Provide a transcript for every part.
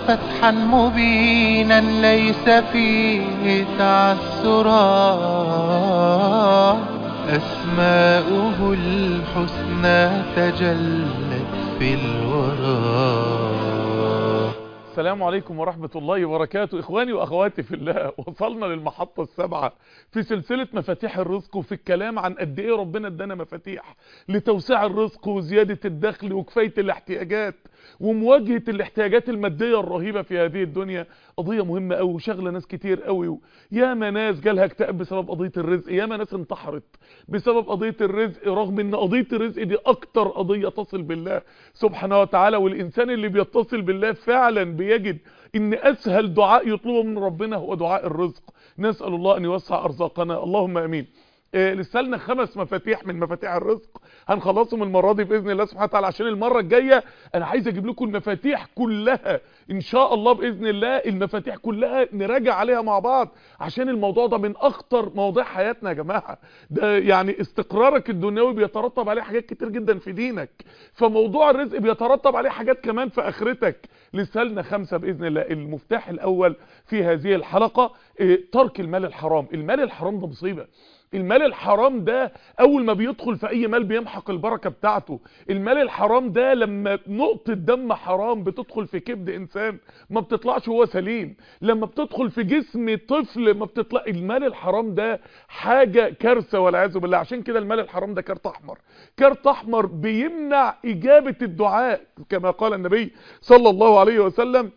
فتحا مبينا ليس فيه تعسرا أسماؤه الحسنى تجلت في الورى السلام عليكم ورحمة الله وبركاته إخواني وأخواتي في الله وصلنا للمحطة السابعة في سلسلة مفاتيح الرزق وفي الكلام عن قد إيه ربنا ادانا مفاتيح لتوسيع الرزق وزيادة الدخل وكفاية الاحتياجات ومواجهة الاحتياجات المادية الرهيبة في هذه الدنيا قضية مهمة قوي وشغلة ناس كتير قوي ياما ناس جالها اكتئاب بسبب قضية الرزق ياما ناس انتحرت بسبب قضية الرزق رغم ان قضية الرزق دي اكتر قضية تصل بالله سبحانه وتعالى والانسان اللي بيتصل بالله فعلا بيجد ان اسهل دعاء يطلبه من ربنا هو دعاء الرزق نسأل الله ان يوسع ارزاقنا اللهم امين إيه لسه لنا خمس مفاتيح من مفاتيح الرزق هنخلصهم المره دي باذن الله سبحانه وتعالى عشان المره الجايه انا عايز اجيب لكم المفاتيح كلها ان شاء الله باذن الله المفاتيح كلها نراجع عليها مع بعض عشان الموضوع ده من اخطر مواضيع حياتنا يا جماعه ده يعني استقرارك الدنيوي بيترتب عليه حاجات كتير جدا في دينك فموضوع الرزق بيترتب عليه حاجات كمان في اخرتك لسه لنا خمسه باذن الله المفتاح الاول في هذه الحلقه إيه ترك المال الحرام المال الحرام ده مصيبه المال الحرام ده اول ما بيدخل في اي مال بيمحق البركة بتاعته المال الحرام ده لما نقطة دم حرام بتدخل في كبد انسان ما بتطلعش هو سليم لما بتدخل في جسم طفل ما بتطلع المال الحرام ده حاجة كارثة والعياذ بالله عشان كده المال الحرام ده كارت احمر كارت احمر بيمنع اجابة الدعاء كما قال النبي صلى الله عليه وسلم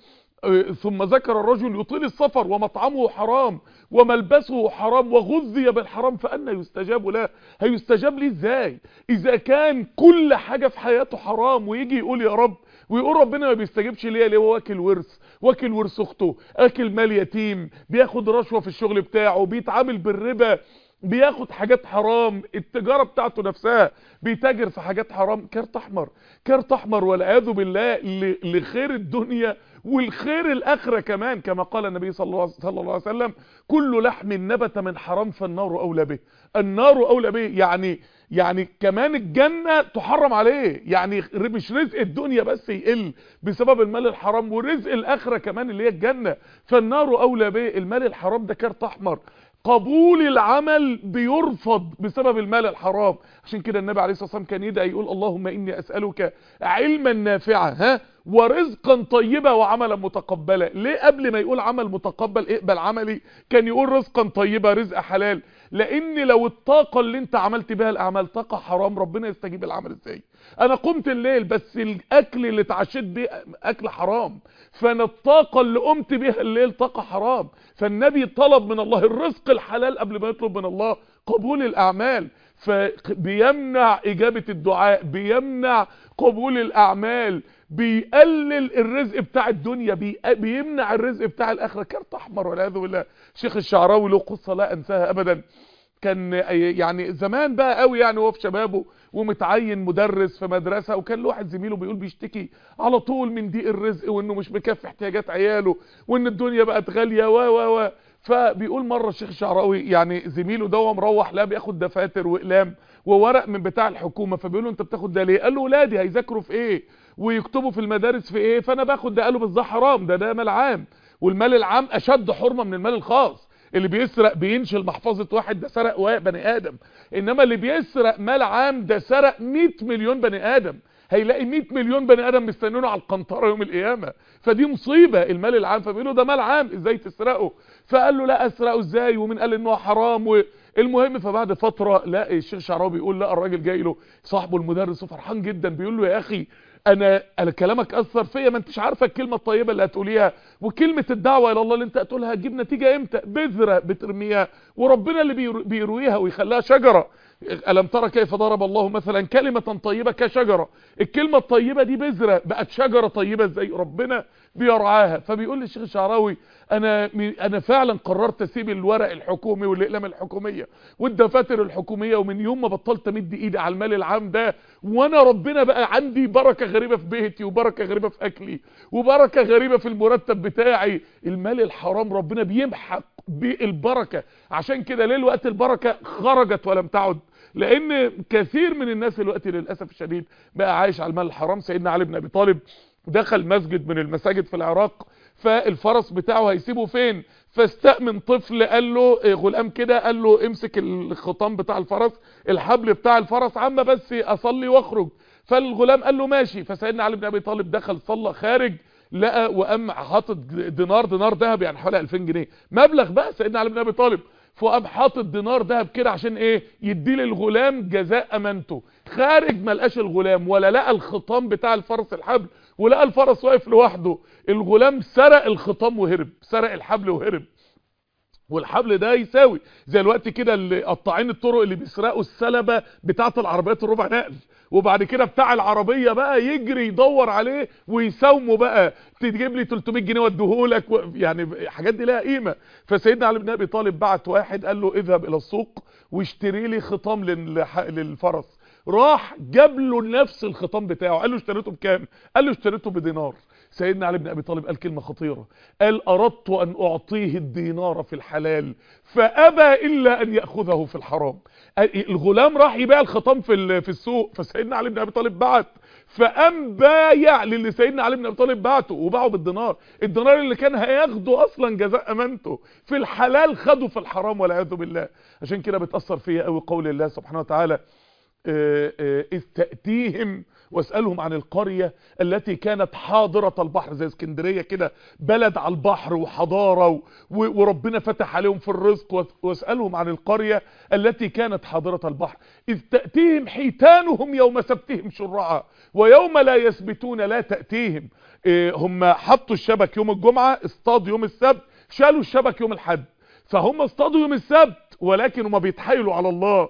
ثم ذكر الرجل يطيل السفر ومطعمه حرام وملبسه حرام وغذي بالحرام فأنا يستجاب له هيستجاب لي ازاي اذا كان كل حاجة في حياته حرام ويجي يقول يا رب ويقول ربنا ما بيستجيبش ليه ليه هو واكل ورث واكل ورث اخته اكل مال يتيم بياخد رشوة في الشغل بتاعه بيتعامل بالربا بياخد حاجات حرام التجارة بتاعته نفسها بيتاجر في حاجات حرام كارت احمر كارت احمر والعياذ بالله لخير الدنيا والخير الاخره كمان كما قال النبي صلى الله عليه وسلم كل لحم نبت من حرام فالنار اولى به النار اولى به يعني يعني كمان الجنة تحرم عليه يعني مش رزق الدنيا بس يقل بسبب المال الحرام ورزق الاخره كمان اللي هي الجنة فالنار اولى به المال الحرام ده كارت احمر قبول العمل بيرفض بسبب المال الحرام عشان كده النبي عليه الصلاة والسلام كان يدعي يقول اللهم إني أسألك علما نافعا ها ورزقا طيبا وعملا متقبلا ليه قبل ما يقول عمل متقبل اقبل عملي كان يقول رزقا طيبا رزق حلال لان لو الطاقة اللي انت عملت بها الاعمال طاقة حرام ربنا يستجيب العمل ازاي انا قمت الليل بس الاكل اللي اتعشيت بيه اكل حرام فانا الطاقة اللي قمت بيها الليل طاقة حرام فالنبي طلب من الله الرزق الحلال قبل ما يطلب من الله قبول الاعمال فبيمنع اجابة الدعاء بيمنع قبول الاعمال بيقلل الرزق بتاع الدنيا بي... بيمنع الرزق بتاع الاخره كارت احمر والعياذ بالله شيخ الشعراوي له قصه لا انساها ابدا كان يعني زمان بقى قوي يعني وهو في شبابه ومتعين مدرس في مدرسة وكان له واحد زميله بيقول بيشتكي على طول من ضيق الرزق وانه مش مكفي احتياجات عياله وان الدنيا بقت غالية و و و فبيقول مرة الشيخ الشعراوي يعني زميله ده مروح لا بياخد دفاتر واقلام وورق من بتاع الحكومة فبيقول له انت بتاخد ده ليه قال له ولادي هيذاكروا في ايه ويكتبوا في المدارس في ايه فانا باخد ده قالوا بس ده حرام ده ده مال عام والمال العام اشد حرمة من المال الخاص اللي بيسرق بينشل محفظة واحد ده سرق بني ادم انما اللي بيسرق مال عام ده سرق 100 مليون بني ادم هيلاقي 100 مليون بني ادم مستنينه على القنطره يوم القيامه فدي مصيبه المال العام فبيقولوا ده مال عام ازاي تسرقه فقال له لا اسرقه ازاي ومين قال ان هو حرام و... المهم فبعد فتره لا الشيخ شعراوي بيقول لا الراجل جاي له صاحبه المدرس وفرحان جدا بيقول له يا اخي انا انا كلامك اثر فيا ما انتش عارفه الكلمه الطيبه اللي هتقوليها وكلمه الدعوه الى الله اللي انت هتقولها هتجيب نتيجه امتى بذره بترميها وربنا اللي بيرويها ويخليها شجره ألم ترى كيف ضرب الله مثلا كلمة طيبة كشجرة الكلمة الطيبة دي بذرة بقت شجرة طيبة ازاي ربنا بيرعاها فبيقول لي الشيخ الشعراوي انا انا فعلا قررت اسيب الورق الحكومي والاقلام الحكوميه والدفاتر الحكوميه ومن يوم ما بطلت امد ايدي على المال العام ده وانا ربنا بقى عندي بركه غريبه في بيتي وبركه غريبه في اكلي وبركه غريبه في المرتب بتاعي المال الحرام ربنا بيمحق بالبركه عشان كده ليه الوقت البركه خرجت ولم تعد لان كثير من الناس دلوقتي للاسف الشديد بقى عايش على المال الحرام سيدنا علي بن ابي طالب دخل مسجد من المساجد في العراق فالفرس بتاعه هيسيبه فين فاستأمن طفل قال له غلام كده قال له امسك الخطام بتاع الفرس الحبل بتاع الفرس عم بس اصلي واخرج فالغلام قال له ماشي فسيدنا علي بن ابي طالب دخل صلى خارج لقى وقام حاطط دينار دينار ذهب يعني حوالي 2000 جنيه مبلغ بقى سيدنا علي بن ابي طالب فقام حاطط دينار ذهب كده عشان ايه يديه للغلام جزاء امانته خارج ما لقاش الغلام ولا لقى الخطام بتاع الفرس الحبل ولقى الفرس واقف لوحده الغلام سرق الخطام وهرب سرق الحبل وهرب والحبل ده يساوي زي الوقت كده اللي قطاعين الطرق اللي بيسرقوا السلبة بتاعه العربيات الربع نقل وبعد كده بتاع العربية بقى يجري يدور عليه ويساومه بقى تجيب لي 300 جنيه واديهولك و... يعني الحاجات دي لها قيمة فسيدنا علي بن ابي طالب بعت واحد قال له اذهب الى السوق واشتري لي خطام لل... للفرس راح جاب له نفس الخطام بتاعه قال له اشتريته بكام قال له اشتريته بدينار سيدنا علي بن ابي طالب قال كلمة خطيرة قال اردت ان اعطيه الدينار في الحلال فابى الا ان ياخذه في الحرام الغلام راح يبيع الخطام في في السوق فسيدنا علي بن ابي طالب بعت فقام بايع للي سيدنا علي بن ابي طالب بعته وباعه بالدينار الدينار اللي كان هياخده اصلا جزاء امانته في الحلال خده في الحرام والعياذ بالله عشان كده بتاثر فيا قوي قول الله سبحانه وتعالى إذ تأتيهم واسألهم عن القرية التي كانت حاضرة البحر زي اسكندرية كده بلد على البحر وحضارة وربنا فتح عليهم في الرزق واسألهم عن القرية التي كانت حاضرة البحر إذ تأتيهم حيتانهم يوم سبتهم شرعا ويوم لا يثبتون لا تأتيهم هم حطوا الشبك يوم الجمعة اصطادوا يوم السبت شالوا الشبك يوم الحد فهم اصطادوا يوم السبت ولكن هم بيتحايلوا على الله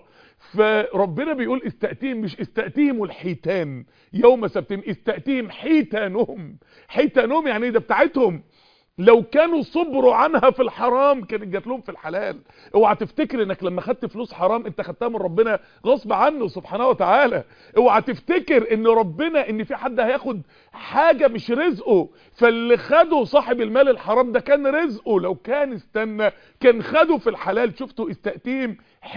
فربنا بيقول استأتيهم مش استأتيهم الحيتان يوم سبتهم استأتيهم حيتانهم حيتانهم يعني ايه ده بتاعتهم لو كانوا صبروا عنها في الحرام كانت جات لهم في الحلال اوعى تفتكر انك لما خدت فلوس حرام انت خدتها من ربنا غصب عنه سبحانه وتعالى اوعى تفتكر ان ربنا ان في حد هياخد حاجة مش رزقه فاللي خده صاحب المال الحرام ده كان رزقه لو كان استنى كان خده في الحلال شفتوا استأتيهم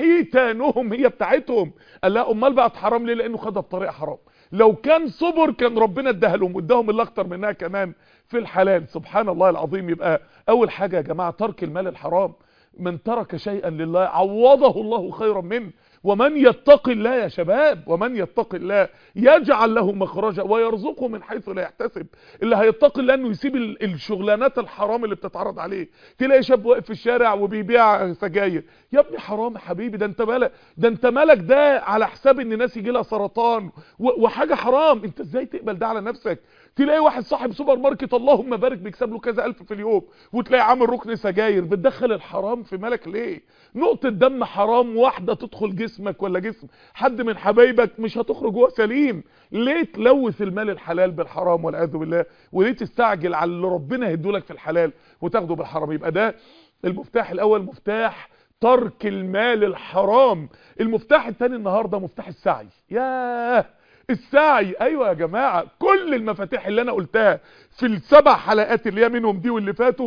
حيتانهم هي بتاعتهم قال لا امال بقت حرام ليه لانه خدها بطريقه حرام لو كان صبر كان ربنا اداها لهم واداهم اللي اكتر منها كمان في الحلال سبحان الله العظيم يبقى اول حاجه يا جماعه ترك المال الحرام من ترك شيئا لله عوضه الله خيرا منه ومن يتق الله يا شباب ومن يتق الله يجعل له مخرجا ويرزقه من حيث لا يحتسب اللي هيتق الله انه يسيب الشغلانات الحرام اللي بتتعرض عليه تلاقي شاب واقف في الشارع وبيبيع سجاير يا ابني حرام يا حبيبي ده انت مالك ده انت مالك ده على حساب ان ناس يجي لها سرطان وحاجه حرام انت ازاي تقبل ده على نفسك تلاقي واحد صاحب سوبر ماركت اللهم بارك بيكسب له كذا الف في اليوم وتلاقي عامل ركن سجاير بتدخل الحرام في مالك ليه نقطة دم حرام واحدة تدخل جسمك ولا جسم حد من حبايبك مش هتخرج وهو سليم ليه تلوث المال الحلال بالحرام والعياذ بالله وليه تستعجل على اللي ربنا هيدولك في الحلال وتاخده بالحرام يبقى ده المفتاح الاول مفتاح ترك المال الحرام المفتاح الثاني النهارده مفتاح السعي ياه السعي ايوه يا جماعه كل المفاتيح اللي انا قلتها في السبع حلقات اللي هي منهم دي واللي فاتوا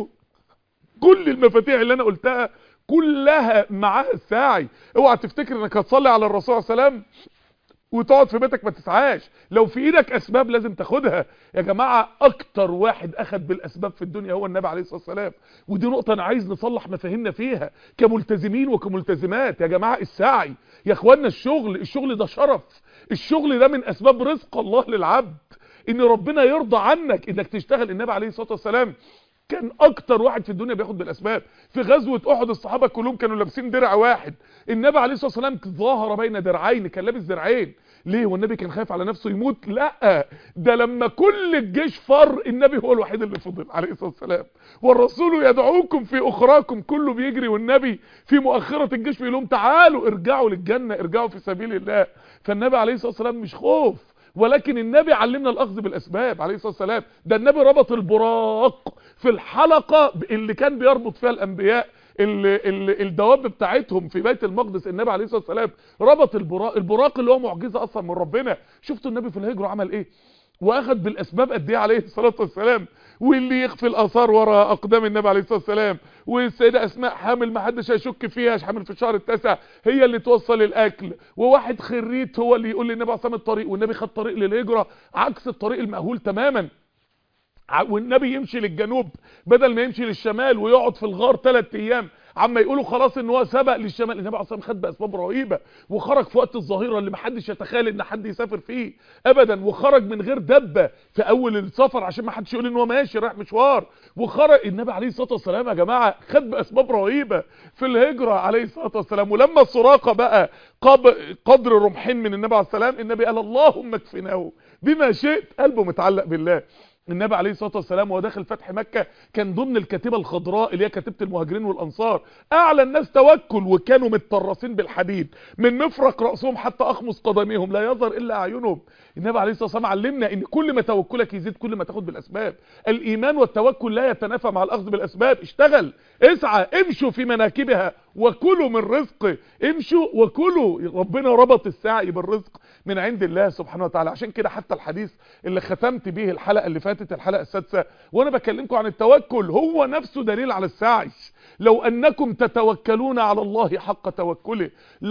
كل المفاتيح اللي انا قلتها كلها معاها السعي اوعى تفتكر انك هتصلي على الرسول صلى الله عليه وسلم وتقعد في بيتك ما تسعاش لو في ايدك اسباب لازم تاخدها يا جماعه اكتر واحد اخد بالاسباب في الدنيا هو النبي عليه الصلاه والسلام ودي نقطه انا عايز نصلح مفاهيمنا فيها كملتزمين وكملتزمات يا جماعه السعي يا اخوانا الشغل الشغل ده شرف الشغل ده من اسباب رزق الله للعبد ان ربنا يرضى عنك انك تشتغل النبي عليه الصلاه والسلام كان اكتر واحد في الدنيا بياخد بالاسباب في غزوه احد الصحابه كلهم كانوا لابسين درع واحد النبي عليه الصلاه والسلام ظاهر بين درعين كان لابس درعين ليه والنبي كان خايف على نفسه يموت لا ده لما كل الجيش فر النبي هو الوحيد اللي فضل عليه الصلاه والسلام والرسول يدعوكم في اخراكم كله بيجري والنبي في مؤخره الجيش بيقول لهم تعالوا ارجعوا للجنه ارجعوا في سبيل الله فالنبي عليه الصلاه والسلام مش خوف ولكن النبي علمنا الاخذ بالاسباب عليه الصلاه والسلام ده النبي ربط البراق في الحلقه اللي كان بيربط فيها الانبياء ال ال الدواب بتاعتهم في بيت المقدس النبي عليه الصلاه والسلام ربط البراق البراق اللي هو معجزه اصلا من ربنا شفتوا النبي في الهجره عمل ايه واخد بالاسباب قد ايه عليه الصلاه والسلام واللي يخفي الاثار ورا اقدام النبي عليه الصلاه والسلام والسيده اسماء حامل ما حدش هيشك فيها حامل في الشهر التاسع هي اللي توصل الاكل وواحد خريت هو اللي يقول للنبي عليه الصلاه الطريق والنبي خد طريق للهجره عكس الطريق المأهول تماما ع- والنبي يمشي للجنوب بدل ما يمشي للشمال ويقعد في الغار ثلاث ايام عما يقولوا خلاص ان هو سبق للشمال النبي عليه الصلاه والسلام خد باسباب رهيبه وخرج في وقت الظهيره اللي محدش يتخيل ان حد يسافر فيه ابدا وخرج من غير دبه في اول السفر عشان ما حدش يقول ان هو ماشي رايح مشوار وخرج النبي عليه الصلاه والسلام يا جماعه خد باسباب رهيبه في الهجره عليه الصلاه والسلام ولما السراقه بقى قب- قدر رمحين من النبي عليه السلام النبي قال اللهم اكفناه بما شئت قلبه متعلق بالله النبي عليه الصلاه والسلام وهو داخل فتح مكه كان ضمن الكتيبه الخضراء اللي هي كتيبه المهاجرين والانصار اعلى الناس توكل وكانوا متطرسين بالحديد من مفرق راسهم حتى اخمص قدميهم لا يظهر الا اعينهم النبي عليه الصلاه والسلام علمنا ان كل ما توكلك يزيد كل ما تاخد بالاسباب الايمان والتوكل لا يتنافى مع الاخذ بالاسباب اشتغل اسعى امشوا في مناكبها وكلوا من رزقه امشوا وكلوا ربنا ربط السعي بالرزق من عند الله سبحانه وتعالى عشان كده حتى الحديث اللي ختمت به الحلقه اللي فاتت الحلقه السادسه وانا بكلمكم عن التوكل هو نفسه دليل على السعي لو انكم تتوكلون على الله حق توكله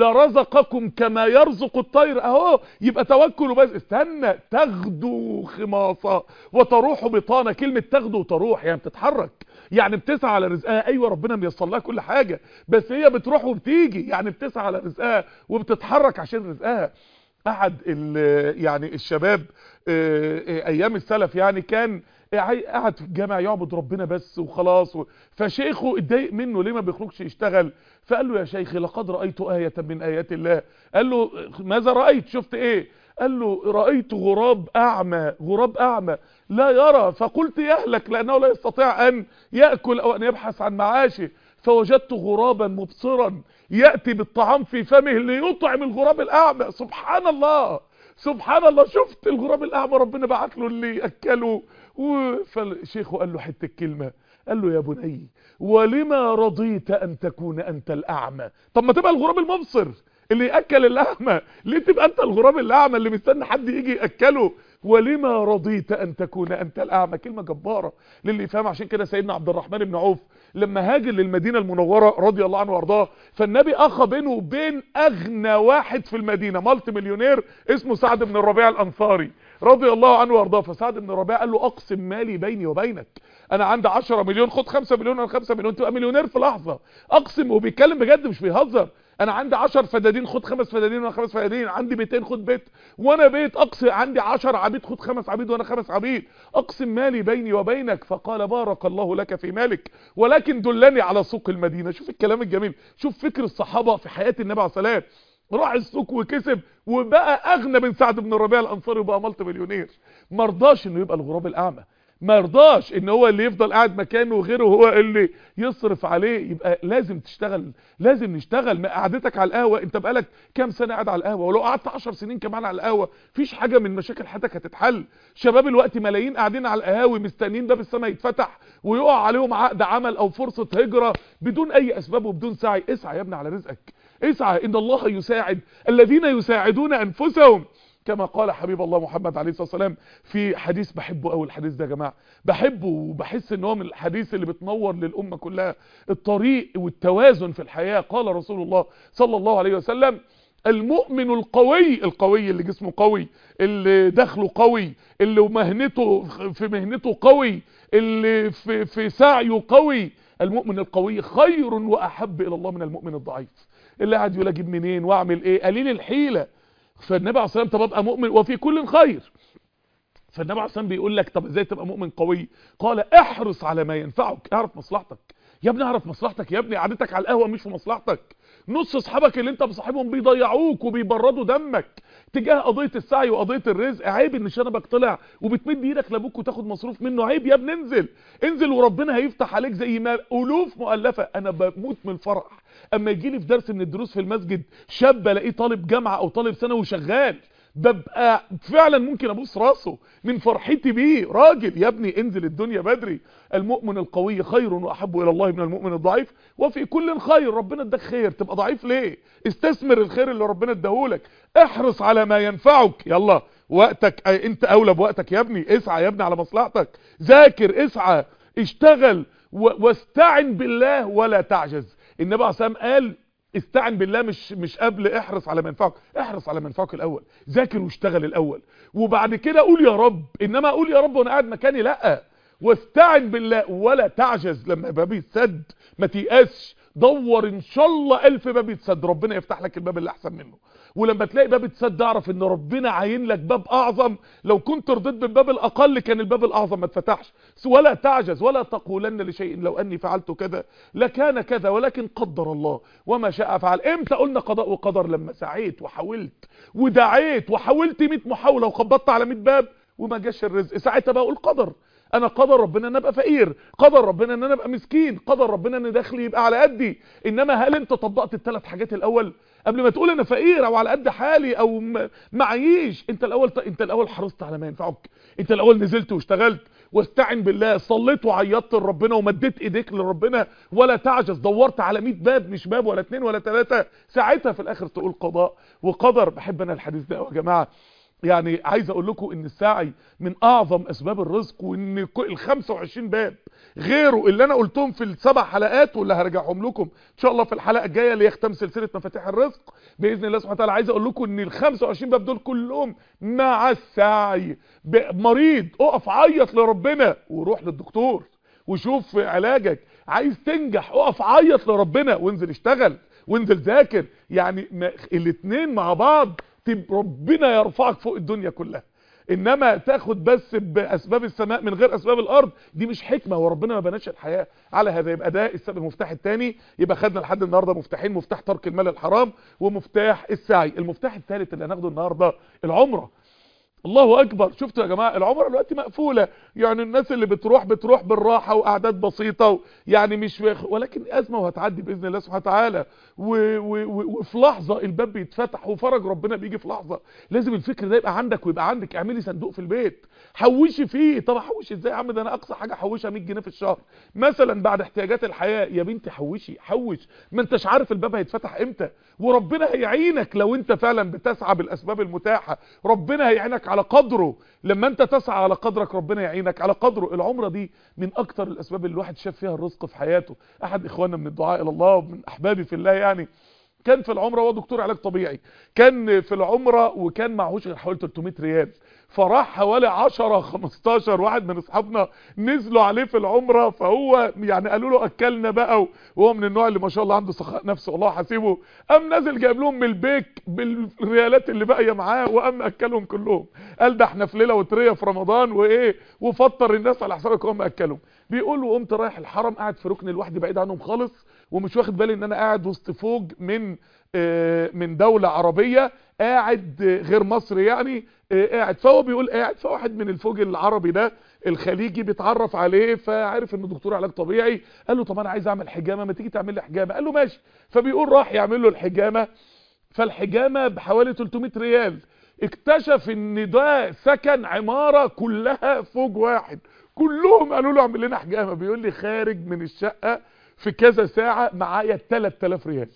لرزقكم كما يرزق الطير اهو يبقى توكلوا بس استنى تغدو خماصه وتروح بطانه كلمه تغدو وتروح يعني بتتحرك يعني بتسعى على رزقها ايوه ربنا ميسر لها كل حاجه بس هي بتروح وبتيجي يعني بتسعى على رزقها وبتتحرك عشان رزقها احد ال- يعني الشباب آه، آه، ايام السلف يعني كان قاعد قاعد في الجامع يعبد ربنا بس وخلاص و... فشيخه اتضايق منه ليه ما بيخرجش يشتغل فقال له يا شيخي لقد رأيت آية من آيات الله قال له ماذا رأيت شفت ايه قال له رأيت غراب أعمى غراب أعمى لا يرى فقلت يهلك لأنه لا يستطيع أن يأكل أو أن يبحث عن معاشه فوجدت غرابا مبصرا يأتي بالطعام في فمه ليطعم الغراب الأعمى سبحان الله سبحان الله شفت الغراب الأعمى ربنا بعت له اللي يأكله و- فالشيخ قال له حتة كلمة قال له يا بني ولما رضيت أن تكون أنت الأعمى طب ما تبقى الغراب المبصر اللي يأكل الأعمى ليه تبقى أنت الغراب الأعمى اللي مستني حد يجي يأكله ولما رضيت أن تكون أنت الأعمى كلمة جبارة للي يفهم عشان كده سيدنا عبد الرحمن بن عوف لما هاجر للمدينة المنورة رضي الله عنه وارضاه فالنبي أخى بينه وبين أغنى واحد في المدينة مالتي مليونير اسمه سعد بن الربيع الأنصاري رضي الله عنه وارضاه فسعد بن الربيع قال له أقسم مالي بيني وبينك أنا عندي 10 مليون خد 5 مليون أنا 5 مليون تبقى مليونير في لحظة أقسم وبيتكلم بجد مش بيهزر انا عندي 10 فدادين خد خمس فدادين وانا خمس فدادين عندي بيتين خد بيت وانا بيت اقسم عندي 10 عبيد خد خمس عبيد وانا خمس عبيد اقسم مالي بيني وبينك فقال بارك الله لك في مالك ولكن دلني على سوق المدينه شوف الكلام الجميل شوف فكر الصحابه في حياه النبي عليه الصلاه والسلام راح السوق وكسب وبقى اغنى من سعد بن الربيع الانصاري وبقى مالتي مليونير مرضاش انه يبقى الغراب الاعمى ما رضاش ان هو اللي يفضل قاعد مكانه وغيره هو اللي يصرف عليه يبقى لازم تشتغل لازم نشتغل ما قعدتك على القهوه انت بقالك كام سنه قاعد على القهوه ولو قعدت 10 سنين كمان على القهوه فيش حاجه من مشاكل حياتك هتتحل شباب الوقت ملايين قاعدين على القهاوي مستنيين باب السماء يتفتح ويقع عليهم عقد عمل او فرصه هجره بدون اي اسباب وبدون سعي اسعى يا ابني على رزقك اسعى ان الله يساعد الذين يساعدون انفسهم كما قال حبيب الله محمد عليه الصلاه والسلام في حديث بحبه قوي الحديث ده يا جماعه بحبه وبحس ان هو من الحديث اللي بتنور للامه كلها الطريق والتوازن في الحياه قال رسول الله صلى الله عليه وسلم المؤمن القوي القوي اللي جسمه قوي اللي دخله قوي اللي مهنته في مهنته قوي اللي في في سعيه قوي المؤمن القوي خير واحب الى الله من المؤمن الضعيف اللي قاعد يقول اجيب منين واعمل ايه قليل الحيله فالنبي عليه الصلاه والسلام طب ابقى مؤمن وفي كل خير فالنبي عليه الصلاه والسلام بيقول لك طب ازاي تبقى مؤمن قوي قال احرص على ما ينفعك اعرف مصلحتك يا ابني اعرف مصلحتك يا ابني قعدتك على القهوه مش في مصلحتك نص اصحابك اللي انت مصاحبهم بيضيعوك وبيبردوا دمك تجاه قضيه السعي وقضيه الرزق عيب ان شنبك طلع وبتمد ايدك لابوك وتاخد مصروف منه عيب يا ابني انزل انزل وربنا هيفتح عليك زي ما الوف مؤلفه انا بموت من الفرح اما يجي لي في درس من الدروس في المسجد شاب الاقيه طالب جامعه او طالب ثانوي شغال ببقى فعلا ممكن ابوس راسه من فرحتي بيه راجل يا ابني انزل الدنيا بدري المؤمن القوي خير واحب الى الله من المؤمن الضعيف وفي كل خير ربنا اداك خير تبقى ضعيف ليه استثمر الخير اللي ربنا اداهولك احرص على ما ينفعك يلا وقتك اه انت اولى بوقتك يا ابني اسعى يا ابني على مصلحتك ذاكر اسعى اشتغل واستعن بالله ولا تعجز النبي عليه الصلاه والسلام قال استعن بالله مش مش قبل احرص على منفعك احرص على منفعك الاول ذاكر واشتغل الاول وبعد كده قول يا رب انما اقول يا رب وانا قاعد مكاني لا واستعن بالله ولا تعجز لما باب يتسد ما تيأسش دور ان شاء الله الف باب يتسد ربنا يفتح لك الباب اللي احسن منه ولما تلاقي باب اتسد اعرف ان ربنا عاين لك باب اعظم لو كنت رضيت بالباب الاقل كان الباب الاعظم ما اتفتحش ولا تعجز ولا تقولن لشيء لو اني فعلت كذا لكان كذا ولكن قدر الله وما شاء فعل امتى قلنا قضاء وقدر لما سعيت وحاولت ودعيت وحاولت 100 محاوله وخبطت على 100 باب وما جاش الرزق ساعتها بقى اقول قدر انا قدر ربنا ان انا ابقى فقير قدر ربنا ان انا ابقى مسكين قدر ربنا ان دخلي يبقى على قدي انما هل انت طبقت الثلاث حاجات الاول قبل ما تقول انا فقير او على قد حالي او معيش انت الاول انت الاول حرصت على ما ينفعك انت الاول نزلت واشتغلت واستعن بالله صليت وعيطت لربنا ومديت ايديك لربنا ولا تعجز دورت على 100 باب مش باب ولا اتنين ولا ثلاثه ساعتها في الاخر تقول قضاء وقدر بحب انا الحديث ده يا جماعه يعني عايز اقول لكم ان السعي من اعظم اسباب الرزق وان ال 25 باب غيره اللي انا قلتهم في السبع حلقات واللي هرجعهم لكم ان شاء الله في الحلقه الجايه اللي يختم سلسله مفاتيح الرزق باذن الله سبحانه وتعالى عايز اقول لكم ان ال 25 باب دول كلهم مع السعي مريض اقف عيط لربنا وروح للدكتور وشوف علاجك عايز تنجح اقف عيط لربنا وانزل اشتغل وانزل ذاكر يعني الاثنين مع بعض ربنا يرفعك فوق الدنيا كلها انما تاخد بس باسباب السماء من غير اسباب الارض دي مش حكمه وربنا ما بناش الحياه على هذا يبقى ده السبب المفتاح الثاني يبقى خدنا لحد النهارده مفتاحين مفتاح ترك المال الحرام ومفتاح السعي المفتاح الثالث اللي هناخده النهارده العمره الله اكبر شفتوا يا جماعه العمره دلوقتي مقفوله يعني الناس اللي بتروح بتروح بالراحه واعداد بسيطه و... يعني مش ولكن ازمه وهتعدي باذن الله سبحانه وتعالى و... و... وفي لحظه الباب بيتفتح وفرج ربنا بيجي في لحظه لازم الفكر ده يبقى عندك ويبقى عندك اعملي صندوق في البيت حوشي فيه طب احوش ازاي يا عم ده انا اقصى حاجه احوشها 100 جنيه في الشهر مثلا بعد احتياجات الحياه يا بنتي حوشي حوش ما انتش عارف الباب هيتفتح امتى وربنا هيعينك لو انت فعلا بتسعى بالاسباب المتاحه ربنا هيعينك على قدره لما انت تسعى على قدرك ربنا يعينك على قدره العمره دي من اكتر الاسباب اللي الواحد شاف فيها الرزق في حياته احد اخواننا من الدعاء الى الله ومن احبابي في الله يعني كان في العمره هو دكتور علاج طبيعي كان في العمره وكان معهوش غير حوالي 300 ريال فراح حوالي 10 15 واحد من اصحابنا نزلوا عليه في العمره فهو يعني قالوا له اكلنا بقى وهو من النوع اللي ما شاء الله عنده سخاء نفس والله حاسبه قام نازل جايب لهم من البيك بالريالات اللي باقيه معاه وقام اكلهم كلهم قال ده احنا في ليله وتريه في رمضان وايه وفطر الناس على حسابك وقام اكلهم بيقول له قمت رايح الحرم قاعد في ركن لوحدي بعيد عنهم خالص ومش واخد بالي ان انا قاعد وسط فوج من من دولة عربية قاعد غير مصر يعني قاعد فهو بيقول قاعد فواحد من الفوج العربي ده الخليجي بيتعرف عليه فعرف انه دكتور علاج طبيعي قال له طب انا عايز اعمل حجامه ما تيجي تعمل لي حجامه قال له ماشي فبيقول راح يعمل له الحجامه فالحجامه بحوالي 300 ريال اكتشف ان ده سكن عماره كلها فوج واحد كلهم قالوا له اعمل لنا حجامه بيقول لي خارج من الشقه في كذا ساعه معايا 3000 ريال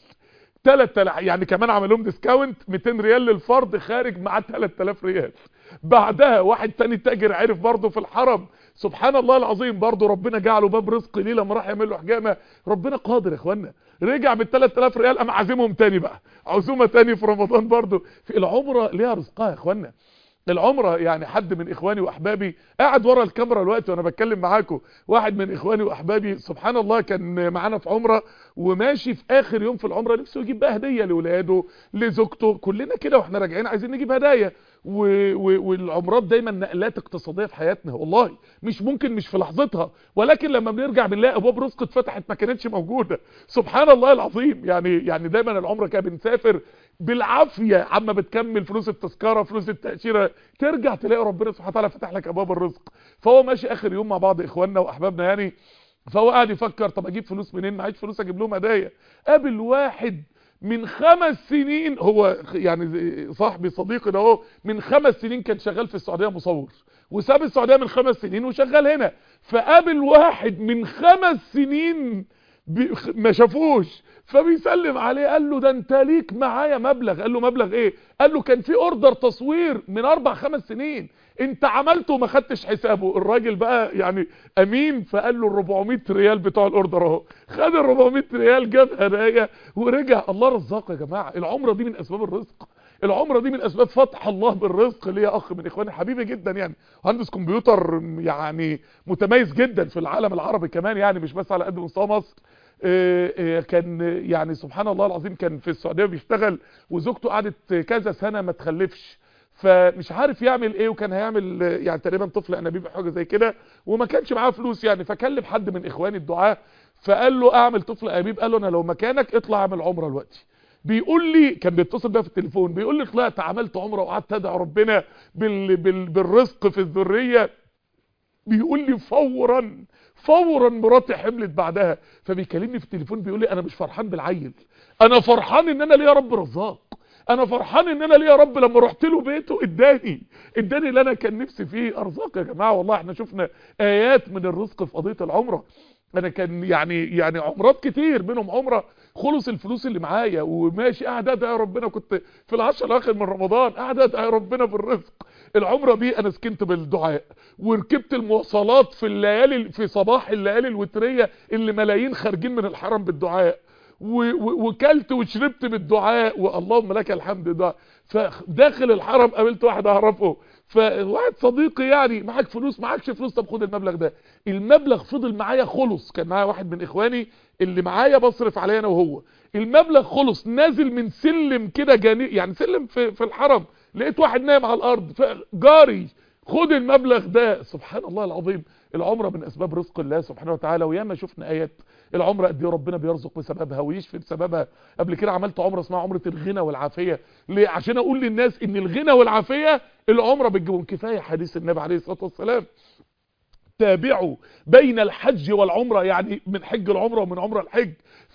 3000 يعني كمان عمل لهم ديسكاونت 200 ريال للفرد خارج معاه 3000 ريال بعدها واحد تاني تاجر عرف برضه في الحرم سبحان الله العظيم برضه ربنا جعله باب رزق ليه لما راح يعمل له حجامه ربنا قادر يا اخوانا رجع بال 3000 ريال قام عازمهم تاني بقى عزومه تاني في رمضان برضه في العمره ليها رزقها يا اخوانا العمرة يعني حد من اخواني واحبابي قاعد ورا الكاميرا دلوقتي وانا بتكلم معاكم واحد من اخواني واحبابي سبحان الله كان معانا في عمرة وماشي في اخر يوم في العمرة نفسه يجيب بقى هدية لاولاده لزوجته كلنا كده واحنا راجعين عايزين نجيب هدايا و... و... والعمرات دايما نقلات اقتصادية في حياتنا والله مش ممكن مش في لحظتها ولكن لما بنرجع بنلاقي ابواب رزق اتفتحت ما كانتش موجودة سبحان الله العظيم يعني يعني دايما العمرة كده بنسافر بالعافيه عما بتكمل فلوس التذكره فلوس التاشيره ترجع تلاقي ربنا سبحانه وتعالى فتح لك ابواب الرزق فهو ماشي اخر يوم مع بعض اخواننا واحبابنا يعني فهو قاعد يفكر طب اجيب فلوس منين معيش فلوس اجيب لهم هدايا قابل واحد من خمس سنين هو يعني صاحبي صديقي ده اهو من خمس سنين كان شغال في السعوديه مصور وساب السعوديه من خمس سنين وشغال هنا فقابل واحد من خمس سنين ما شافوش فبيسلم عليه قال له ده انت ليك معايا مبلغ قال له مبلغ ايه قال له كان في اوردر تصوير من اربع خمس سنين انت عملته وما خدتش حسابه الراجل بقى يعني امين فقال له ال 400 ريال بتوع الاوردر اهو خد ال 400 ريال جاب هدايا ورجع الله رزاق يا جماعه العمره دي من اسباب الرزق العمره دي من اسباب فتح الله بالرزق ليا اخ من اخواني حبيبي جدا يعني مهندس كمبيوتر يعني متميز جدا في العالم العربي كمان يعني مش بس على قد مستوى مصر آه، آه، كان يعني سبحان الله العظيم كان في السعوديه بيشتغل وزوجته قعدت كذا سنه ما تخلفش فمش عارف يعمل ايه وكان هيعمل آه، يعني تقريبا طفل انابيب أو حاجه زي كده وما كانش معاه فلوس يعني فكلم حد من اخواني الدعاه فقال له اعمل طفل انابيب قال له انا لو مكانك اطلع اعمل عمره دلوقتي بيقول لي كان بيتصل بيا في التليفون بيقول لي طلعت عملت عمره وقعدت ادعي ربنا بال بال بالرزق في الذريه بيقول لي فورا فورا مراتي حملت بعدها فبيكلمني في التليفون بيقول لي انا مش فرحان بالعيل انا فرحان ان انا ليا رب رزاق انا فرحان ان انا ليا رب لما رحت له بيته اداني اداني اللي انا كان نفسي فيه ارزاق يا جماعه والله احنا شفنا ايات من الرزق في قضيه العمره انا كان يعني يعني عمرات كتير منهم عمره خلص الفلوس اللي معايا وماشي قاعد ادعي ربنا كنت في العشر الاخر من رمضان قاعد ادعي ربنا بالرزق العمره دي انا سكنت بالدعاء وركبت المواصلات في الليالي في صباح الليالي الوتريه اللي ملايين خارجين من الحرم بالدعاء و- و- وكلت وشربت بالدعاء واللهم لك الحمد ده فداخل الحرم قابلت واحد اعرفه فواحد صديقي يعني معاك فلوس معاكش فلوس طب خد المبلغ ده المبلغ فضل معايا خلص كان معايا واحد من اخواني اللي معايا بصرف عليا انا وهو المبلغ خلص نازل من سلم كده جاني يعني سلم في, في الحرم لقيت واحد نايم على الارض فجاري خد المبلغ ده سبحان الله العظيم العمره من اسباب رزق الله سبحانه وتعالى وياما شفنا ايات العمره قد ايه ربنا بيرزق بسببها ويشفي بسببها قبل كده عملت عمره اسمها عمره الغنى والعافيه ليه عشان اقول للناس ان الغنى والعافيه العمره بتجيبهم كفايه حديث النبي عليه الصلاه والسلام تابعوا بين الحج والعمره يعني من حج العمره ومن عمره الحج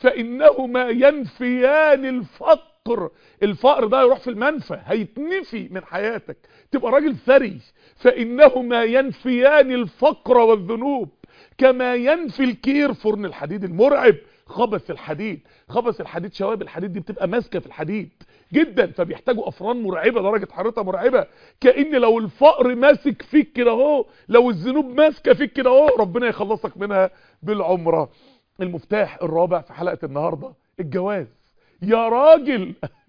فانهما ينفيان الفقر الفقر ده يروح في المنفى هيتنفي من حياتك تبقى راجل ثري فانهما ينفيان الفقر والذنوب كما ينفي الكير فرن الحديد المرعب خبث الحديد خبث الحديد شوائب الحديد دي بتبقى ماسكه في الحديد جدا فبيحتاجوا افران مرعبه درجه حرارتها مرعبه كان لو الفقر ماسك فيك كده اهو لو الذنوب ماسكه فيك كده اهو ربنا يخلصك منها بالعمره المفتاح الرابع في حلقه النهارده الجواز يا راجل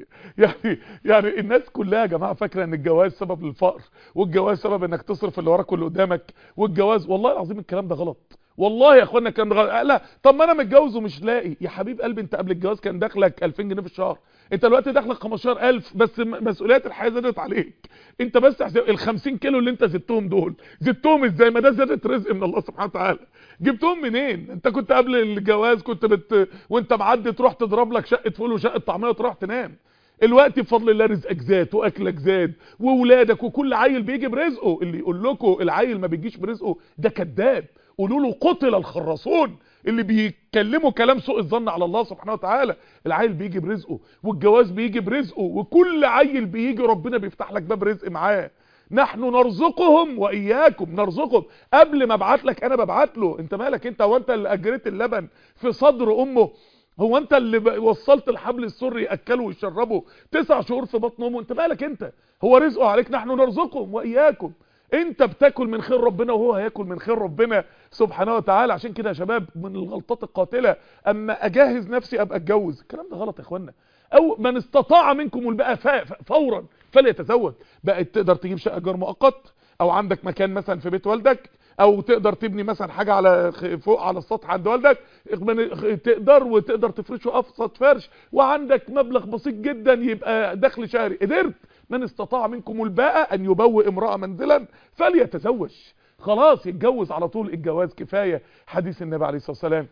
يعني يعني الناس كلها يا جماعه فاكره ان الجواز سبب للفقر والجواز سبب انك تصرف اللي وراك واللي قدامك والجواز والله العظيم الكلام ده غلط والله يا اخوانا الكلام ده غلط لا طب ما انا متجوز ومش لاقي يا حبيب قلبي انت قبل الجواز كان دخلك 2000 جنيه في الشهر انت دلوقتي دخلك 15000 بس م- مسؤوليات الحياه زادت عليك انت بس احسب ال 50 كيلو اللي انت زدتهم دول زدتهم ازاي ما ده زادت رزق من الله سبحانه وتعالى جبتهم منين انت كنت قبل الجواز كنت بت... وانت معدي تروح تضرب لك شقه فول وشقه طعميه وتروح تنام الوقت بفضل الله رزقك زاد واكلك زاد واولادك وكل عيل بيجي برزقه اللي يقول لكم العيل ما بيجيش برزقه ده كذاب قولوا له قتل الخراصون اللي بيتكلموا كلام سوء الظن على الله سبحانه وتعالى العيل بيجي برزقه والجواز بيجي برزقه وكل عيل بيجي ربنا بيفتح لك باب رزق معاه نحن نرزقهم واياكم نرزقهم قبل ما ابعت لك انا ببعت له انت مالك انت هو انت اللي اجريت اللبن في صدر امه هو انت اللي ب- وصلت الحبل السري ياكله ويشربه تسع شهور في بطن امه انت مالك انت هو رزقه عليك نحن نرزقهم واياكم انت بتاكل من خير ربنا وهو هياكل من خير ربنا سبحانه وتعالى عشان كده يا شباب من الغلطات القاتله اما اجهز نفسي ابقى اتجوز الكلام ده غلط يا اخوانا او من استطاع منكم الباء فورا فليتزوج بقت تقدر تجيب شقه ايجار مؤقت او عندك مكان مثلا في بيت والدك او تقدر تبني مثلا حاجه على خ- فوق على السطح عند والدك من- خ- تقدر وتقدر تفرشه ابسط فرش وعندك مبلغ بسيط جدا يبقى دخل شهري قدرت من استطاع منكم الباء ان يبوئ امراه منزلا فليتزوج خلاص يتجوز على طول الجواز كفايه حديث النبي عليه الصلاه والسلام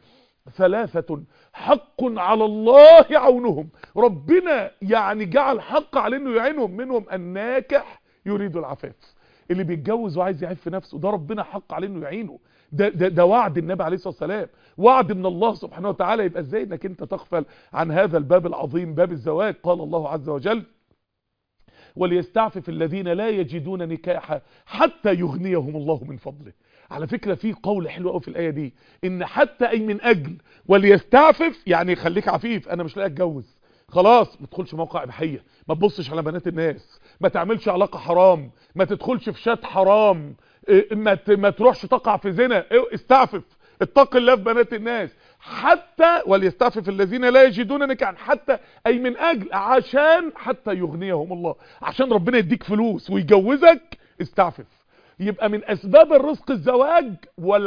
ثلاثة حق على الله عونهم ربنا يعني جعل حق على انه يعينهم منهم الناكح يريد العفاف اللي بيتجوز وعايز يعف نفسه ده ربنا حق عليه انه يعينه ده, ده, ده وعد النبي عليه الصلاة والسلام وعد من الله سبحانه وتعالى يبقى ازاي انك انت تغفل عن هذا الباب العظيم باب الزواج قال الله عز وجل وليستعفف الذين لا يجدون نكاحا حتى يغنيهم الله من فضله على فكرة في قول حلو قوي في الآية دي ان حتى اي من اجل وليستعفف يعني خليك عفيف انا مش لاقي اتجوز خلاص ما تدخلش موقع اباحيه ما تبصش على بنات الناس ما تعملش علاقه حرام ما تدخلش في شات حرام إيه، ما ت- ما تروحش تقع في زنا إيه، استعفف اتق الله في بنات الناس حتى وليستعفف الذين لا يجدون نكاحا حتى اي من اجل عشان حتى يغنيهم الله عشان ربنا يديك فلوس ويجوزك استعفف يبقى من اسباب الرزق الزواج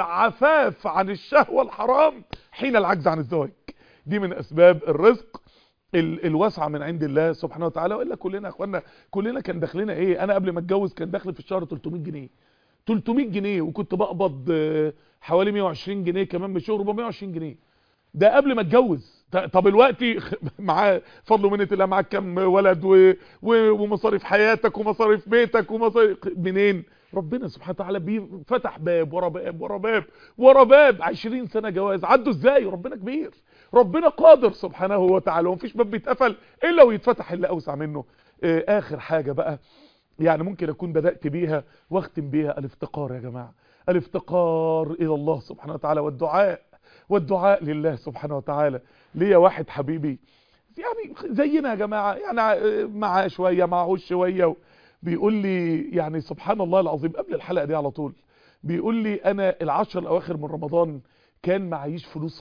والعفاف عن الشهوة الحرام حين العجز عن الزواج دي من اسباب الرزق ال الواسعه من عند الله سبحانه وتعالى والا كلنا يا اخوانا كلنا كان دخلنا ايه انا قبل ما اتجوز كان دخلي في الشهر 300 جنيه 300 جنيه وكنت بقبض آه، حوالي 120 جنيه كمان من الشهر 420 جنيه ده قبل ما اتجوز ط- طب الوقتي معاه فضل ومنه الله معاك كام ولد و... و... ومصاريف حياتك ومصاريف بيتك ومصاريف منين ربنا سبحانه وتعالى بي- فتح باب ورا باب ورا باب ورا باب 20 سنه جواز عدوا ازاي ربنا كبير ربنا قادر سبحانه وتعالى ومفيش باب بيتقفل الا ويتفتح اللي اوسع منه آه، اخر حاجه بقى يعني ممكن اكون بدأت بيها واختم بيها الافتقار يا جماعة الافتقار الى الله سبحانه وتعالى والدعاء والدعاء لله سبحانه وتعالى ليا واحد حبيبي يعني زينا يا جماعة يعني آه، معاه شوية معهوش شوية بيقول لي يعني سبحان الله العظيم قبل الحلقة دي على طول بيقول لي انا العشر الاواخر من رمضان كان معيش فلوس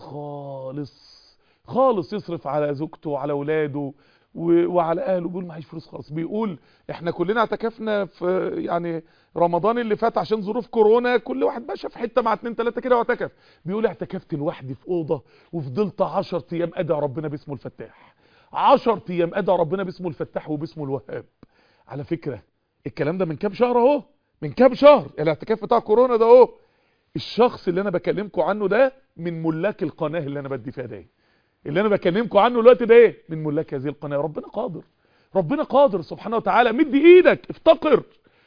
خالص خالص يصرف على زوجته وعلى اولاده و- وعلى اهله بيقول معيش فلوس خالص بيقول احنا كلنا اعتكفنا في يعني رمضان اللي فات عشان ظروف كورونا كل واحد ماشي في حته مع اتنين تلاته كده واعتكف بيقول اعتكفت لوحدي في اوضه وفضلت 10 ايام ادعي ربنا باسمه الفتاح 10 ايام ادعي ربنا باسمه الفتاح وباسمه الوهاب على فكره الكلام ده من كام شهر اهو من كام شهر الاعتكاف بتاع كورونا ده اهو الشخص اللي انا بكلمكم عنه ده من ملاك القناه اللي انا بدي فيها ده اللي انا بكلمكم عنه دلوقتي ده ايه من ملاك هذه القناه ربنا قادر ربنا قادر سبحانه وتعالى مد ايدك افتقر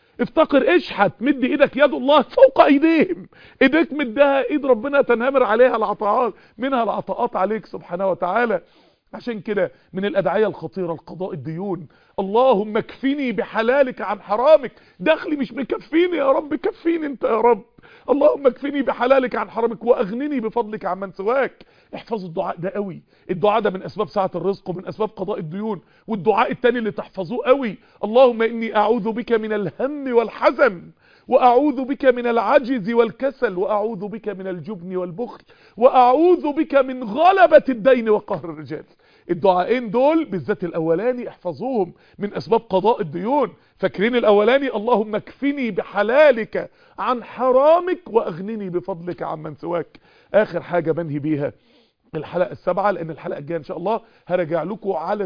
افتقر اشحت مد ايدك يد الله فوق ايديهم ايديك مدها ايد ربنا تنهمر عليها العطاءات منها العطاءات عليك سبحانه وتعالى عشان كده من الادعية الخطيرة القضاء الديون اللهم اكفني بحلالك عن حرامك دخلي مش مكفيني يا رب كفيني انت يا رب اللهم اكفني بحلالك عن حرامك واغنني بفضلك عمن سواك احفظوا الدعاء ده قوي الدعاء ده من اسباب سعة الرزق ومن اسباب قضاء الديون والدعاء التاني اللي تحفظوه قوي اللهم اني اعوذ بك من الهم والحزن واعوذ بك من العجز والكسل واعوذ بك من الجبن والبخل واعوذ بك من غلبة الدين وقهر الرجال الدعائين دول بالذات الاولاني احفظوهم من اسباب قضاء الديون فاكرين الاولاني اللهم اكفني بحلالك عن حرامك واغنني بفضلك عمن سواك اخر حاجة بنهي بيها الحلقة السابعة لان الحلقة الجاية ان شاء الله هرجع لكم على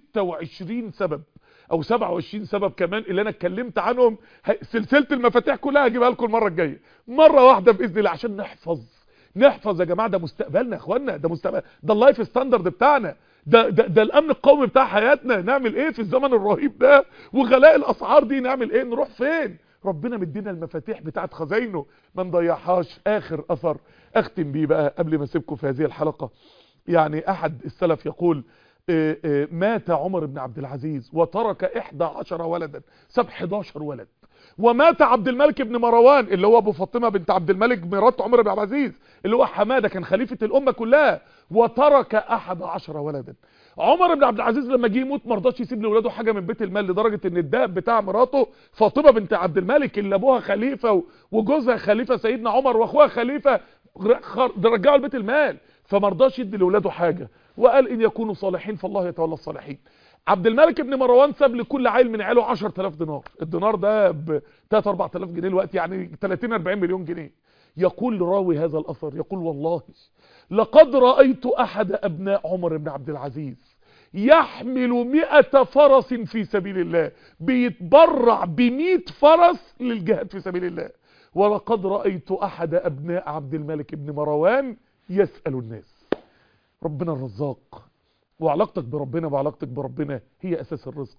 26 سبب او 27 سبب كمان اللي انا اتكلمت عنهم ه- سلسلة المفاتيح كلها هجيبها لكم المرة الجاية مرة واحدة باذن الله عشان نحفظ نحفظ يا جماعة ده مستقبلنا يا اخوانا ده مستقبل ده اللايف ستاندرد بتاعنا ده, ده, ده الامن القومي بتاع حياتنا نعمل ايه في الزمن الرهيب ده وغلاء الاسعار دي نعمل ايه نروح فين ربنا مدينا المفاتيح بتاعت خزاينه ما نضيعهاش اخر اثر اختم بيه بقى قبل ما اسيبكم في هذه الحلقة يعني احد السلف يقول آه، آه، مات عمر بن عبد العزيز وترك 11 ولدا ساب 11 ولد ومات عبد الملك بن مروان اللي هو ابو فاطمه بنت عبد الملك مرات عمر بن عبد العزيز اللي هو حماده كان خليفه الامه كلها وترك 11 ولدا عمر بن عبد العزيز لما جه يموت ما رضاش يسيب لاولاده حاجه من بيت المال لدرجه ان الدهب بتاع مراته فاطمه بنت عبد الملك اللي ابوها خليفه و- وجوزها خليفه سيدنا عمر واخوها خليفه ر- خر- رجعوا لبيت المال فما رضاش يدي لاولاده حاجه وقال ان يكونوا صالحين فالله يتولى الصالحين عبد الملك بن مروان ساب لكل عيل من عياله 10000 دينار الدينار ده ب 3 4000 جنيه الوقت يعني 30 40 مليون جنيه يقول راوي هذا الاثر يقول والله لقد رايت احد ابناء عمر بن عبد العزيز يحمل مئة فرس في سبيل الله بيتبرع بمئة فرس للجهاد في سبيل الله ولقد رأيت أحد أبناء عبد الملك بن مروان يسأل الناس ربنا الرزاق وعلاقتك بربنا وعلاقتك بربنا هي أساس الرزق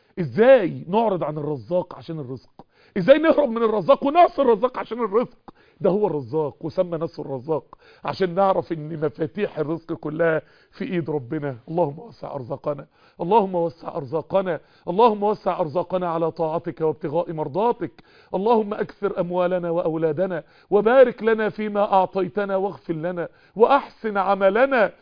ازاي نعرض عن الرزاق عشان الرزق ازاي نهرب من الرزاق ونعصي الرزاق عشان الرزق ده هو الرزاق وسمى نفسه الرزاق عشان نعرف ان مفاتيح الرزق كلها في ايد ربنا اللهم وسع ارزاقنا اللهم وسع ارزاقنا اللهم وسع ارزاقنا على طاعتك وابتغاء مرضاتك اللهم اكثر اموالنا واولادنا وبارك لنا فيما اعطيتنا واغفر لنا واحسن عملنا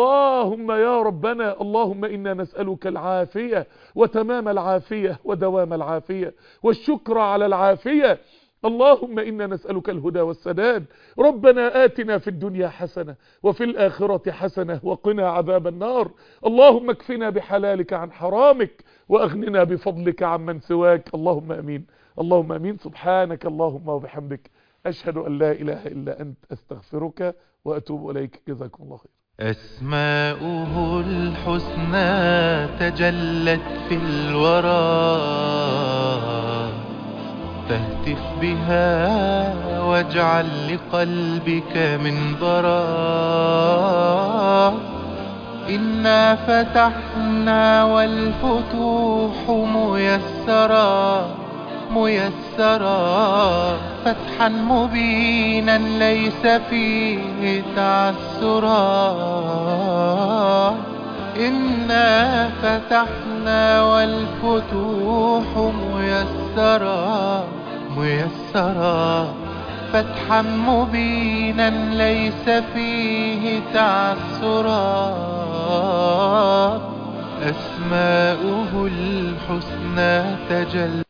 اللهم يا ربنا اللهم انا نسالك العافيه وتمام العافيه ودوام العافيه والشكر على العافيه اللهم إنا نسألك الهدى والسداد ربنا آتنا في الدنيا حسنة وفي الآخرة حسنة وقنا عذاب النار اللهم اكفنا بحلالك عن حرامك وأغننا بفضلك عمن سواك اللهم أمين اللهم أمين سبحانك اللهم وبحمدك أشهد أن لا إله إلا أنت أستغفرك وأتوب إليك جزاكم الله خير أسماؤه الحسنى تجلت في الورى فاهتف بها واجعل لقلبك منبرا إنا فتحنا والفتوح ميسرا ميسرا فتحا مبينا ليس فيه تعسرا إنا فتحنا والفتوح ميسرا ميسرا فتحا مبينا ليس فيه تعسرا أسماؤه الحسنى تجلى